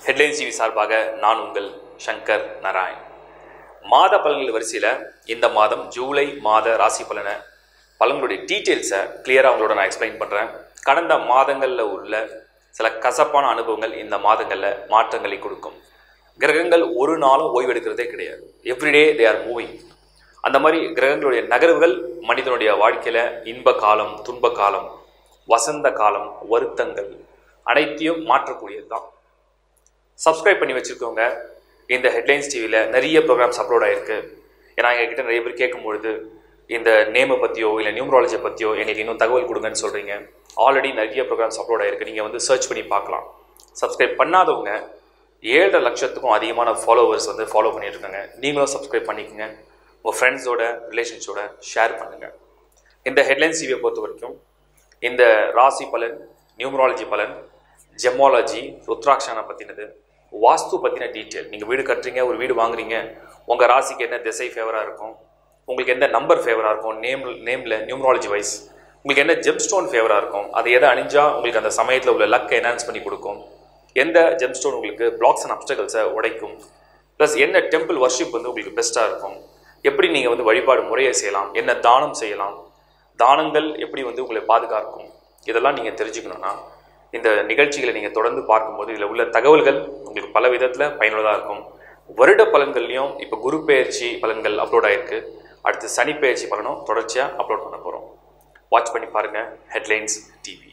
headlines TV சார்பாக நான் உங்கள் சங்கர் நாராயண் மாத பலன்கள் வரிசையில் இந்த மாதம் ஜூலை மாத ராசி பலனை பலன்களுடைய டீட்டெயில்ஸை கிளியராக உங்களோட நான் எக்ஸ்பிளைன் பண்ணுறேன் கடந்த மாதங்களில் உள்ள சில கசப்பான அனுபவங்கள் இந்த மாதங்களில் மாற்றங்களை கொடுக்கும் கிரகங்கள் ஒரு நாளும் ஓய்வெடுக்கிறதே கிடையாது எவ்ரிடே தே ஆர் மூவிங் அந்த மாதிரி கிரகங்களுடைய நகர்வுகள் மனிதனுடைய வாழ்க்கையில் இன்ப காலம் துன்ப காலம் வசந்த காலம் வருத்தங்கள் அனைத்தையும் மாற்றக்கூடியது தான் சப்ஸ்கிரைப் பண்ணி வச்சுருக்கவங்க இந்த ஹெட்லைன்ஸ் டிவியில் நிறைய ப்ரோக்ராம்ஸ் அப்லோட் ஆகிருக்கு ஏன்னா எங்ககிட்ட நிறைய பேர் கேட்கும்பொழுது இந்த நேமை பற்றியோ இல்லை நியூமராலஜி பற்றியோ எங்களுக்கு இன்னும் தகவல் கொடுங்கன்னு சொல்கிறீங்க ஆல்ரெடி நிறைய ப்ரோக்ராம்ஸ் அப்லோட் ஆகிருக்கு நீங்கள் வந்து சர்ச் பண்ணி பார்க்கலாம் சப்ஸ்கிரைப் பண்ணாதவங்க ஏழரை லட்சத்துக்கும் அதிகமான ஃபாலோவர்ஸ் வந்து ஃபாலோ பண்ணியிருக்காங்க நீங்களும் சப்ஸ்கிரைப் பண்ணிக்கோங்க உங்கள் ஃப்ரெண்ட்ஸோட ரிலேஷன்ஸோட ஷேர் பண்ணுங்கள் இந்த ஹெட்லைன்ஸ் டிவியை பொறுத்த வரைக்கும் இந்த ராசி பலன் நியூமராலஜி பலன் ஜெமாலஜி ருத்ராட்சனை பற்றினது வாஸ்து பற்றின டீட்டெயில் நீங்கள் வீடு கட்டுறீங்க ஒரு வீடு வாங்குறீங்க உங்கள் ராசிக்கு என்ன திசை ஃபேவராக இருக்கும் உங்களுக்கு எந்த நம்பர் ஃபேவராக இருக்கும் நேம் நேமில் நியூமராலஜி வைஸ் உங்களுக்கு என்ன ஜெம் ஸ்டோன் ஃபேவராக இருக்கும் அது எதை அணிஞ்சா உங்களுக்கு அந்த சமயத்தில் உள்ள லக்கை என்ஹான்ஸ் பண்ணி கொடுக்கும் எந்த ஜெம் ஸ்டோன் உங்களுக்கு பிளாக்ஸ் அண்ட் அப்டகல்ஸை உடைக்கும் ப்ளஸ் என்ன டெம்பிள் வர்ஷிப் வந்து உங்களுக்கு பெஸ்ட்டாக இருக்கும் எப்படி நீங்கள் வந்து வழிபாடு முறையை செய்யலாம் என்ன தானம் செய்யலாம் தானங்கள் எப்படி வந்து உங்களை பாதுகாக்கும் இதெல்லாம் நீங்கள் தெரிஞ்சுக்கணுன்னா இந்த நிகழ்ச்சிகளை நீங்கள் தொடர்ந்து பார்க்கும்போது இதில் உள்ள தகவல்கள் உங்களுக்கு பல விதத்தில் பயனுள்ளதாக இருக்கும் வருட பலன்கள்லையும் இப்போ குரு பெயர்ச்சி பலன்கள் அப்லோட் ஆயிருக்கு அடுத்து சனி பெயர்ச்சி பலனும் தொடர்ச்சியாக அப்லோட் பண்ண போகிறோம் வாட்ச் பண்ணி பாருங்கள் ஹெட்லைன்ஸ் டிவி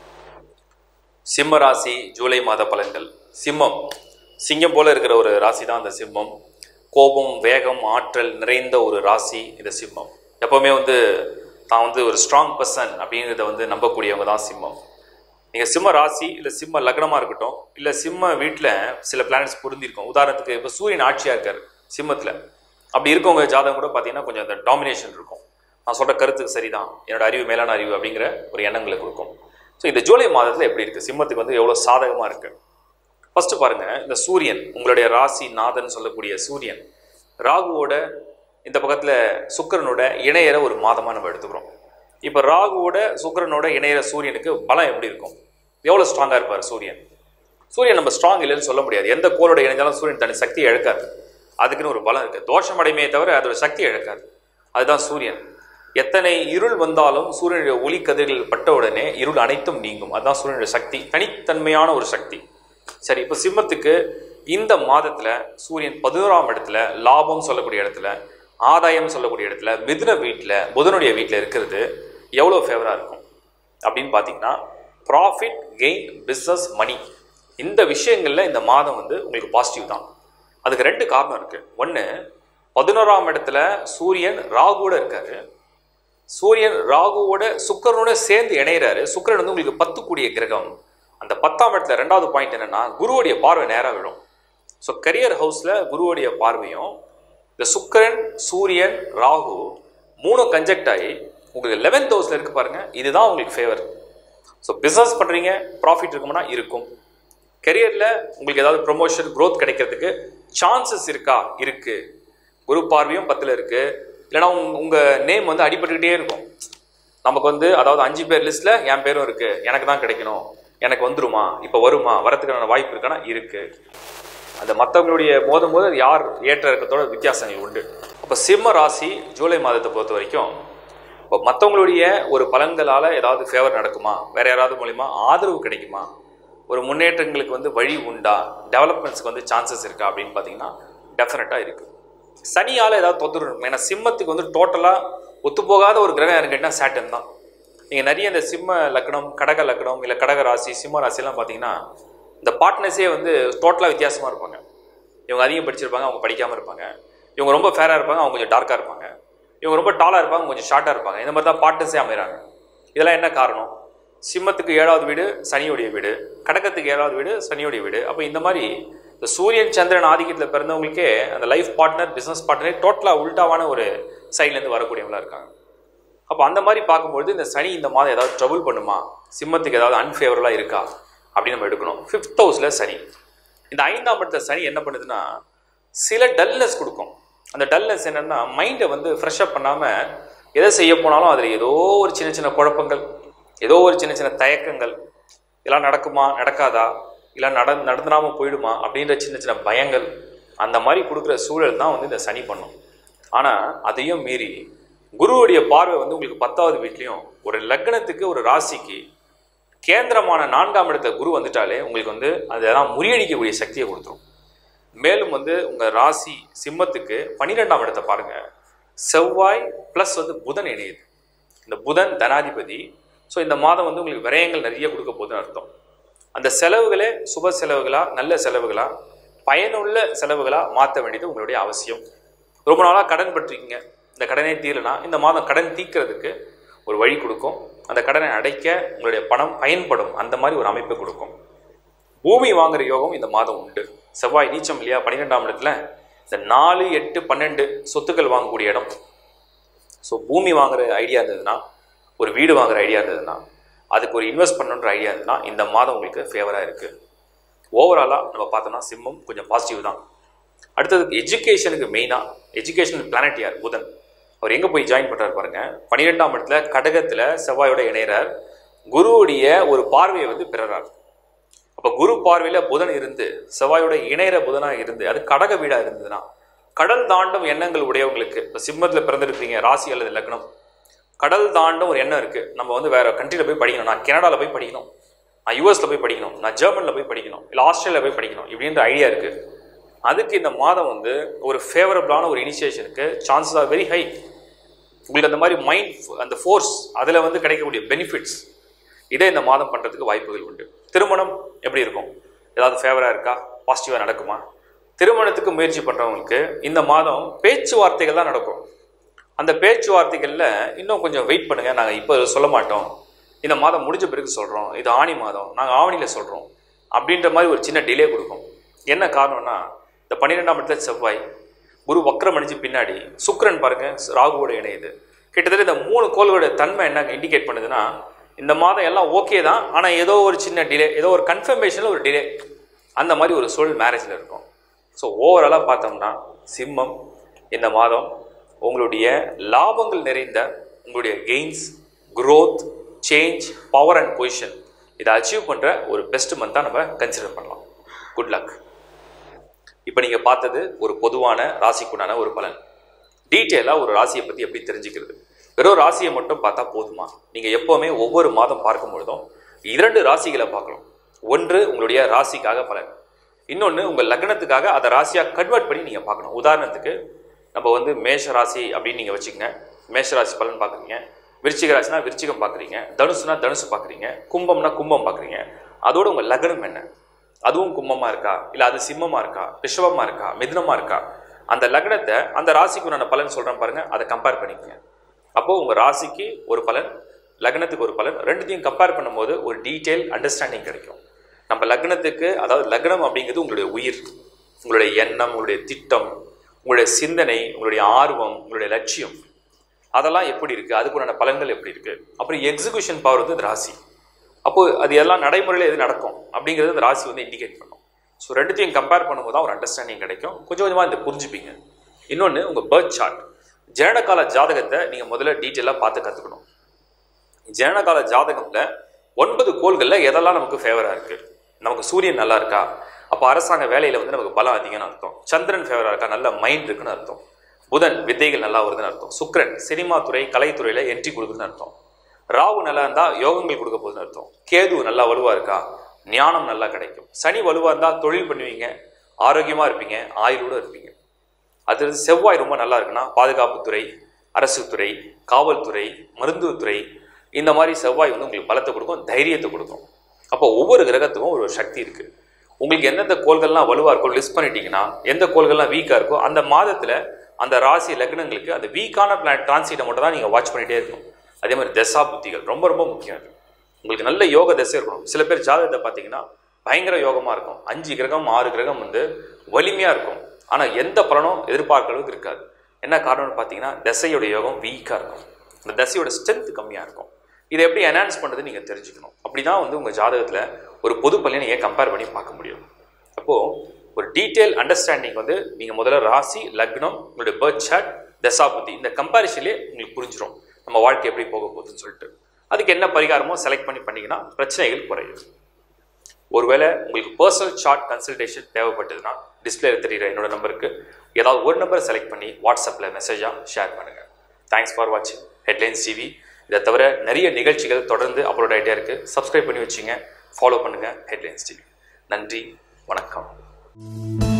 சிம்ம ராசி ஜூலை மாத பலன்கள் சிம்மம் சிங்கம் போல இருக்கிற ஒரு ராசி தான் அந்த சிம்மம் கோபம் வேகம் ஆற்றல் நிறைந்த ஒரு ராசி இந்த சிம்மம் எப்போவுமே வந்து தான் வந்து ஒரு ஸ்ட்ராங் பர்சன் அப்படிங்கிறத வந்து நம்பக்கூடியவங்க தான் சிம்மம் நீங்கள் சிம்ம ராசி இல்லை சிம்ம லக்னமாக இருக்கட்டும் இல்லை சிம்ம வீட்டில் சில பிளானட்ஸ் பொருந்திருக்கும் உதாரணத்துக்கு இப்போ சூரியன் ஆட்சியாக இருக்கார் சிம்மத்தில் அப்படி இருக்கவங்க ஜாதகம் கூட பார்த்தீங்கன்னா கொஞ்சம் அந்த டாமினேஷன் இருக்கும் நான் சொல்கிற கருத்துக்கு சரிதான் என்னோட அறிவு மேலான அறிவு அப்படிங்கிற ஒரு எண்ணங்களை கொடுக்கும் ஸோ இந்த ஜூலை மாதத்தில் எப்படி இருக்குது சிம்மத்துக்கு வந்து எவ்வளோ சாதகமாக இருக்குது ஃபஸ்ட்டு பாருங்கள் இந்த சூரியன் உங்களுடைய ராசி நாதன் சொல்லக்கூடிய சூரியன் ராகுவோட இந்த பக்கத்தில் சுக்கரனோட இணையற ஒரு மாதமாக நம்ம எடுத்துக்கிறோம் இப்போ ராகுவோட சுக்கரனோட இணையற சூரியனுக்கு பலம் எப்படி இருக்கும் எவ்வளோ ஸ்ட்ராங்காக இருப்பார் சூரியன் சூரியன் நம்ம ஸ்ட்ராங் இல்லைன்னு சொல்ல முடியாது எந்த கோளோட இணைஞ்சாலும் சூரியன் தனி சக்தியை இழக்காது அதுக்குன்னு ஒரு பலம் இருக்குது தோஷம் அடைமையே தவிர அதோட சக்தியை இழக்காது அதுதான் சூரியன் எத்தனை இருள் வந்தாலும் சூரியனுடைய ஒளி கதிர்கள் பட்ட உடனே இருள் அனைத்தும் நீங்கும் அதுதான் சூரியனுடைய சக்தி தனித்தன்மையான ஒரு சக்தி சரி இப்போ சிம்மத்துக்கு இந்த மாதத்தில் சூரியன் பதினோராம் இடத்துல லாபம் சொல்லக்கூடிய இடத்துல ஆதாயம் சொல்லக்கூடிய இடத்துல மிதுன வீட்டில் புதனுடைய வீட்டில் இருக்கிறது எவ்வளோ ஃபேவராக இருக்கும் அப்படின்னு பார்த்தீங்கன்னா ப்ராஃபிட் கெயின் பிஸ்னஸ் மணி இந்த விஷயங்களில் இந்த மாதம் வந்து உங்களுக்கு பாசிட்டிவ் தான் அதுக்கு ரெண்டு காரணம் இருக்குது ஒன்று பதினோராம் இடத்துல சூரியன் ராகுவோட இருக்காரு சூரியன் ராகுவோட சுக்கரனோட சேர்ந்து இணையிறாரு சுக்கரன் வந்து உங்களுக்கு பத்து கூடிய கிரகம் அந்த பத்தாம் இடத்துல ரெண்டாவது பாயிண்ட் என்னன்னா குருவுடைய பார்வை நேராக விழும் ஸோ கரியர் ஹவுஸில் குருவுடைய பார்வையும் இந்த சுக்கரன் சூரியன் ராகு மூணும் கன்ஜெக்ட் ஆகி உங்களுக்கு லெவன்த் ஹவுஸில் இருக்கு பாருங்க இதுதான் உங்களுக்கு ஃபேவர் ஸோ பிஸ்னஸ் பண்ணுறீங்க ப்ராஃபிட் இருக்கும்னா இருக்கும் கெரியரில் உங்களுக்கு ஏதாவது ப்ரொமோஷன் க்ரோத் கிடைக்கிறதுக்கு சான்சஸ் இருக்கா இருக்குது குரு பார்வையும் பத்தில் இருக்குது இல்லைனா உங் உங்கள் நேம் வந்து அடிபட்டுக்கிட்டே இருக்கும் நமக்கு வந்து அதாவது அஞ்சு பேர் லிஸ்ட்டில் என் பேரும் இருக்குது எனக்கு தான் கிடைக்கணும் எனக்கு வந்துருமா இப்போ வருமா வரத்துக்கான வாய்ப்பு இருக்கானா இருக்குது அந்த மற்றவங்களுடைய மோதும் போது அது யார் ஏற்ற இறக்கத்தோட வித்தியாசங்கள் உண்டு அப்போ சிம்ம ராசி ஜூலை மாதத்தை பொறுத்த வரைக்கும் இப்போ மற்றவங்களுடைய ஒரு பலன்களால் ஏதாவது ஃபேவர் நடக்குமா வேறு யாராவது மூலிமா ஆதரவு கிடைக்குமா ஒரு முன்னேற்றங்களுக்கு வந்து வழி உண்டா டெவலப்மெண்ட்ஸ்க்கு வந்து சான்சஸ் இருக்கா அப்படின்னு பார்த்தீங்கன்னா டெஃபினட்டாக இருக்குது சனியால் ஏதாவது தொந்தரவு இருக்கும் ஏன்னா சிம்மத்துக்கு வந்து டோட்டலாக ஒத்துப்போகாத ஒரு கிரகம் யாருன்னு கேட்டால் சேட்டன் தான் நீங்கள் நிறைய இந்த சிம்ம லக்னம் கடக லக்னம் இல்லை கடக ராசி சிம்ம ராசிலாம் பார்த்தீங்கன்னா இந்த பார்ட்னர்ஸே வந்து டோட்டலாக வித்தியாசமாக இருப்பாங்க இவங்க அதிகம் படிச்சிருப்பாங்க அவங்க படிக்காமல் இருப்பாங்க இவங்க ரொம்ப ஃபேராக இருப்பாங்க அவங்க கொஞ்சம் டார்க்காக இருப்பாங்க இவங்க ரொம்ப டாலாக இருப்பாங்க கொஞ்சம் ஷார்ட்டாக இருப்பாங்க இந்த மாதிரி தான் பார்ட்னர்ஸே அமைகிறாங்க இதெல்லாம் என்ன காரணம் சிம்மத்துக்கு ஏழாவது வீடு சனியுடைய வீடு கடகத்துக்கு ஏழாவது வீடு சனியுடைய வீடு அப்போ இந்த மாதிரி இந்த சூரியன் சந்திரன் ஆதிக்கத்தில் பிறந்தவங்களுக்கே அந்த லைஃப் பார்ட்னர் பிஸ்னஸ் பார்ட்னரே டோட்டலாக உல்ட்டாவான ஒரு சைட்லேருந்து வரக்கூடியவங்களா இருக்காங்க அப்போ அந்த மாதிரி பார்க்கும்பொழுது இந்த சனி இந்த மாதம் ஏதாவது ட்ரபுள் பண்ணுமா சிம்மத்துக்கு ஏதாவது அன்ஃபேவரலாக இருக்கா அப்படின்னு நம்ம எடுக்கணும் ஃபிஃப்த் ஹவுஸில் சனி இந்த ஐந்தாம் இடத்துல சனி என்ன பண்ணுதுன்னா சில டல்னஸ் கொடுக்கும் அந்த டல்னஸ் என்னென்னா மைண்டை வந்து ஃப்ரெஷ்அப் பண்ணாமல் எதை செய்ய போனாலும் அதில் ஏதோ ஒரு சின்ன சின்ன குழப்பங்கள் ஏதோ ஒரு சின்ன சின்ன தயக்கங்கள் இதெல்லாம் நடக்குமா நடக்காதா இல்லை நட நடந்துடாமல் போயிடுமா அப்படின்ற சின்ன சின்ன பயங்கள் அந்த மாதிரி கொடுக்குற சூழல் தான் வந்து இந்த சனி பண்ணும் ஆனால் அதையும் மீறி குருவுடைய பார்வை வந்து உங்களுக்கு பத்தாவது வீட்லேயும் ஒரு லக்னத்துக்கு ஒரு ராசிக்கு கேந்திரமான நான்காம் இடத்துல குரு வந்துட்டாலே உங்களுக்கு வந்து அதெல்லாம் முறியடிக்கக்கூடிய சக்தியை கொடுத்துரும் மேலும் வந்து உங்கள் ராசி சிம்மத்துக்கு பன்னிரெண்டாம் இடத்தை பாருங்கள் செவ்வாய் ப்ளஸ் வந்து புதன் இணையுது இந்த புதன் தனாதிபதி ஸோ இந்த மாதம் வந்து உங்களுக்கு விரயங்கள் நிறைய கொடுக்க போகுதுன்னு அர்த்தம் அந்த செலவுகளே சுப செலவுகளா நல்ல செலவுகளா பயனுள்ள செலவுகளா மாற்ற வேண்டியது உங்களுடைய அவசியம் ரொம்ப நாளாக கடன் பட்டிருக்கீங்க இந்த கடனே தீரலைனா இந்த மாதம் கடன் தீர்க்கிறதுக்கு ஒரு வழி கொடுக்கும் அந்த கடனை அடைக்க உங்களுடைய பணம் பயன்படும் அந்த மாதிரி ஒரு அமைப்பை கொடுக்கும் பூமி வாங்குற யோகம் இந்த மாதம் உண்டு செவ்வாய் நீச்சம் இல்லையா பன்னிரெண்டாம் இடத்துல இந்த நாலு எட்டு பன்னெண்டு சொத்துக்கள் வாங்கக்கூடிய இடம் ஸோ பூமி வாங்குற ஐடியா இருந்ததுன்னா ஒரு வீடு வாங்குற ஐடியா இருந்ததுன்னா அதுக்கு ஒரு இன்வெஸ்ட் பண்ணணுன்ற ஐடியா இருந்ததுன்னா இந்த மாதம் உங்களுக்கு ஃபேவராக இருக்குது ஓவராலாக நம்ம பார்த்தோம்னா சிம்மம் கொஞ்சம் பாசிட்டிவ் தான் அடுத்தது எஜுகேஷனுக்கு மெயினாக எஜுகேஷன் பிளானட் யார் புதன் அவர் எங்கே போய் ஜாயின் பண்ணுறாரு பாருங்க பன்னிரெண்டாம் இடத்துல கடகத்தில் செவ்வாயோட இணையறார் குருவுடைய ஒரு பார்வையை வந்து பெறுறார் அப்போ குரு பார்வையில் புதன் இருந்து செவ்வாயோட இணையற புதனாக இருந்து அது கடக வீடாக இருந்ததுன்னா கடல் தாண்டும் எண்ணங்கள் உடையவங்களுக்கு இப்போ சிம்மத்தில் பிறந்திருப்பீங்க ராசி அல்லது லக்னம் கடல் தாண்டும் ஒரு எண்ணம் இருக்குது நம்ம வந்து வேற கண்ட்ரியில் போய் படிக்கணும் நான் கனடாவில் போய் படிக்கணும் நான் யூஎஸில் போய் படிக்கணும் நான் ஜெர்மனில் போய் படிக்கணும் இல்லை ஆஸ்திரேலியா போய் படிக்கணும் இப்படின்ற ஐடியா இருக்குது அதுக்கு இந்த மாதம் வந்து ஒரு ஃபேவரபிளான ஒரு இனிஷியேஷனுக்கு சான்சஸ் ஆர் வெரி ஹை உங்களுக்கு அந்த மாதிரி மைண்ட் அந்த ஃபோர்ஸ் அதில் வந்து கிடைக்கக்கூடிய பெனிஃபிட்ஸ் இதே இந்த மாதம் பண்ணுறதுக்கு வாய்ப்புகள் உண்டு திருமணம் எப்படி இருக்கும் ஏதாவது ஃபேவராக இருக்கா பாசிட்டிவாக நடக்குமா திருமணத்துக்கு முயற்சி பண்ணுறவங்களுக்கு இந்த மாதம் பேச்சுவார்த்தைகள் தான் நடக்கும் அந்த பேச்சுவார்த்தைகளில் இன்னும் கொஞ்சம் வெயிட் பண்ணுங்கள் நாங்கள் இப்போ சொல்ல மாட்டோம் இந்த மாதம் முடிஞ்ச பிறகு சொல்கிறோம் இது ஆணி மாதம் நாங்கள் ஆவணியில் சொல்கிறோம் அப்படின்ற மாதிரி ஒரு சின்ன டிலே கொடுக்கும் என்ன காரணம்னா இந்த பன்னிரெண்டாம் இடத்துல செவ்வாய் குரு வக்ரம் அணிஞ்சு பின்னாடி சுக்கிரன் பாருங்க ராகுவோட இணையுது கிட்டத்தட்ட இந்த மூணு கோள்களோட தன்மை என்ன இண்டிகேட் பண்ணுதுன்னா இந்த மாதம் எல்லாம் ஓகே தான் ஆனால் ஏதோ ஒரு சின்ன டிலே ஏதோ ஒரு கன்ஃபர்மேஷனில் ஒரு டிலே அந்த மாதிரி ஒரு சூழல் மேரேஜில் இருக்கும் ஸோ ஓவராலாக பார்த்தோம்னா சிம்மம் இந்த மாதம் உங்களுடைய லாபங்கள் நிறைந்த உங்களுடைய gains growth change power and position இதை அச்சீவ் பண்ணுற ஒரு பெஸ்ட் மந்தாக நம்ம கன்சிடர் பண்ணலாம் குட் லக் இப்போ நீங்கள் பார்த்தது ஒரு பொதுவான ராசிக்குண்டான ஒரு பலன் டீட்டெயிலாக ஒரு ராசியை பற்றி எப்படி தெரிஞ்சுக்கிறது வெறும் ராசியை மட்டும் பார்த்தா போதுமா நீங்கள் எப்போவுமே ஒவ்வொரு மாதம் பார்க்கும் பொழுதும் இரண்டு ராசிகளை பார்க்கணும் ஒன்று உங்களுடைய ராசிக்காக பலன் இன்னொன்று உங்கள் லக்னத்துக்காக அதை ராசியாக கன்வெர்ட் பண்ணி நீங்கள் பார்க்கணும் உதாரணத்துக்கு நம்ம வந்து மேஷ ராசி அப்படின்னு நீங்கள் வச்சுக்கங்க மேஷ ராசி பலன் பார்க்குறீங்க விருச்சிக ராசினா விருச்சிகம் பார்க்குறீங்க தனுசுனா தனுசு பார்க்குறீங்க கும்பம்னா கும்பம் பார்க்குறீங்க அதோட உங்கள் லக்னம் என்ன அதுவும் கும்பமாக இருக்கா இல்லை அது சிம்மமாக இருக்கா ரிஷபமாக இருக்கா மிதுனமாக இருக்கா அந்த லக்னத்தை அந்த ராசிக்கு நான் பலன் சொல்கிறேன் பாருங்க அதை கம்பேர் பண்ணிக்கங்க அப்போது உங்கள் ராசிக்கு ஒரு பலன் லக்னத்துக்கு ஒரு பலன் ரெண்டுத்தையும் கம்பேர் பண்ணும்போது ஒரு டீட்டெயில் அண்டர்ஸ்டாண்டிங் கிடைக்கும் நம்ம லக்னத்துக்கு அதாவது லக்னம் அப்படிங்கிறது உங்களுடைய உயிர் உங்களுடைய எண்ணம் உங்களுடைய திட்டம் உங்களுடைய சிந்தனை உங்களுடைய ஆர்வம் உங்களுடைய லட்சியம் அதெல்லாம் எப்படி இருக்குது அதுக்குண்டான பலன்கள் எப்படி இருக்குது அப்புறம் எக்ஸிகியூஷன் பவர் வந்து இந்த ராசி அப்போது அது எல்லாம் நடைமுறையில் எது நடக்கும் அப்படிங்கிறது அந்த ராசி வந்து இண்டிகேட் பண்ணும் ஸோ ரெண்டுத்தையும் கம்பேர் பண்ணும்போது தான் ஒரு அண்டர்ஸ்டாண்டிங் கிடைக்கும் கொஞ்சம் கொஞ்சமாக இந்த புரிஞ்சுப்பீங்க இன்னொன்று உங்கள் பர்த் சார்ட் ஜனனகால ஜாதகத்தை நீங்கள் முதல்ல டீட்டெயிலாக பார்த்து கற்றுக்கணும் ஜனனகால ஜாதகத்தில் ஒன்பது கோள்களில் எதெல்லாம் நமக்கு ஃபேவராக இருக்குது நமக்கு சூரியன் நல்லா இருக்கா அப்போ அரசாங்க வேலையில் வந்து நமக்கு பலம் அதிகம்னு அர்த்தம் சந்திரன் ஃபேவராக இருக்கா நல்ல மைண்ட் இருக்குன்னு அர்த்தம் புதன் வித்தைகள் நல்லா வருதுன்னு அர்த்தம் சுக்கிரன் சினிமா துறை கலைத்துறையில் என்ட்ரி கொடுக்குதுன்னு அர்த்தம் ராகு நல்லா இருந்தால் யோகங்கள் கொடுக்க போகுதுன்னு அர்த்தம் கேது நல்லா வலுவாக இருக்கா ஞானம் நல்லா கிடைக்கும் சனி வலுவாக இருந்தால் தொழில் பண்ணுவீங்க ஆரோக்கியமாக இருப்பீங்க ஆயுளோடு இருப்பீங்க அடுத்தது செவ்வாய் ரொம்ப நல்லா இருக்குன்னா பாதுகாப்புத்துறை அரசு துறை காவல்துறை மருத்துவத்துறை இந்த மாதிரி செவ்வாய் வந்து உங்களுக்கு பலத்தை கொடுக்கும் தைரியத்தை கொடுக்கும் அப்போ ஒவ்வொரு கிரகத்துக்கும் ஒரு சக்தி இருக்குது உங்களுக்கு எந்தெந்த கோள்கள்லாம் வலுவாக இருக்கோ லிஸ்ட் பண்ணிட்டீங்கன்னா எந்த கோள்கள்லாம் வீக்காக இருக்கோ அந்த மாதத்தில் அந்த ராசி லக்னங்களுக்கு அந்த வீக்கான பிளான் டிரான்சிட்டை மட்டும் தான் நீங்கள் வாட்ச் பண்ணிகிட்டே இருக்கணும் அதே மாதிரி தசா புத்திகள் ரொம்ப ரொம்ப முக்கியம் அது உங்களுக்கு நல்ல யோக தசை இருக்கணும் சில பேர் ஜாதகத்தை பார்த்தீங்கன்னா பயங்கர யோகமாக இருக்கும் அஞ்சு கிரகம் ஆறு கிரகம் வந்து வலிமையாக இருக்கும் ஆனால் எந்த பலனும் எதிர்பார்க்க அளவுக்கு இருக்காது என்ன காரணம்னு பார்த்தீங்கன்னா தசையோட யோகம் வீக்காக இருக்கும் அந்த தசையோட ஸ்ட்ரென்த் கம்மியாக இருக்கும் இதை எப்படி என்ஹான்ஸ் பண்ணுறது நீங்கள் தெரிஞ்சுக்கணும் அப்படி தான் வந்து உங்கள் ஜாதகத்தில் ஒரு பொது பலனை நீங்கள் கம்பேர் பண்ணி பார்க்க முடியும் அப்போது ஒரு டீட்டெயில் அண்டர்ஸ்டாண்டிங் வந்து நீங்கள் முதல்ல ராசி லக்னம் உங்களுடைய பர்த் சார்ட் தசாபுத்தி இந்த கம்பேரிஷன்லேயே உங்களுக்கு புரிஞ்சிடும் நம்ம வாழ்க்கை எப்படி போக போகுதுன்னு சொல்லிட்டு அதுக்கு என்ன பரிகாரமோ செலக்ட் பண்ணி பண்ணிங்கன்னா பிரச்சனைகள் குறையும் ஒருவேளை உங்களுக்கு பர்சனல் சார்ட் கன்சல்டேஷன் தேவைப்பட்டதுன்னா டிஸ்பிளேல தெரியுற என்னோட நம்பருக்கு ஏதாவது ஒரு நம்பரை செலக்ட் பண்ணி வாட்ஸ்அப்பில் மெசேஜாக ஷேர் பண்ணுங்கள் தேங்க்ஸ் ஃபார் வாட்சிங் ஹெட்லைன்ஸ் டிவி இதை தவிர நிறைய நிகழ்ச்சிகள் தொடர்ந்து அப்லோட் ஆகிட்டே இருக்குது சப்ஸ்கிரைப் பண்ணி வச்சுங்க ஃபாலோ பண்ணுங்கள் ஹெட்லைன்ஸ் டிவி நன்றி வணக்கம்